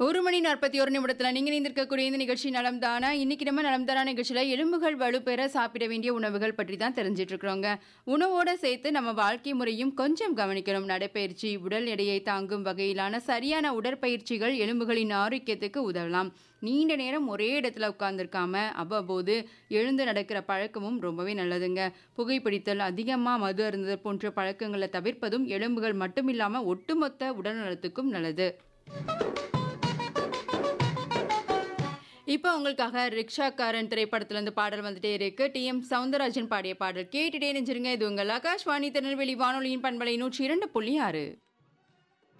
ஒரு மணி நாற்பத்தி ஒரு நிமிடத்தில் நீங்கள் இணைந்திருக்கக்கூடிய இந்த நிகழ்ச்சி நலம் தானா இன்னைக்கு நம்ம நலம் தானா நிகழ்ச்சியில் எலும்புகள் வலுப்பெற சாப்பிட வேண்டிய உணவுகள் பற்றி தான் தெரிஞ்சிட்டு இருக்கிறோங்க உணவோட சேர்த்து நம்ம வாழ்க்கை முறையும் கொஞ்சம் கவனிக்கணும் நடைப்பயிற்சி உடல் எடையை தாங்கும் வகையிலான சரியான உடற்பயிற்சிகள் எலும்புகளின் ஆரோக்கியத்துக்கு உதவலாம் நீண்ட நேரம் ஒரே இடத்துல உட்கார்ந்துருக்காம அவ்வப்போது எழுந்து நடக்கிற பழக்கமும் ரொம்பவே நல்லதுங்க புகைப்பிடித்தல் அதிகமாக மது அருந்துதல் போன்ற பழக்கங்களை தவிர்ப்பதும் எலும்புகள் மட்டுமில்லாமல் ஒட்டுமொத்த உடல்நலத்துக்கும் நல்லது இப்போ உங்களுக்காக ரிக்ஷாக்காரன் திரைப்படத்துல இருந்து பாடல் வந்துட்டே இருக்கு டி எம் சவுந்தரராஜன் பாடிய பாடல் கேட்டுட்டே நெஞ்சிருங்க இது உங்கள் ஆகாஷ்வாணி திருநெல்வேலி வானொலியின் பண்பலை நூற்றி இரண்டு புள்ளி ஆறு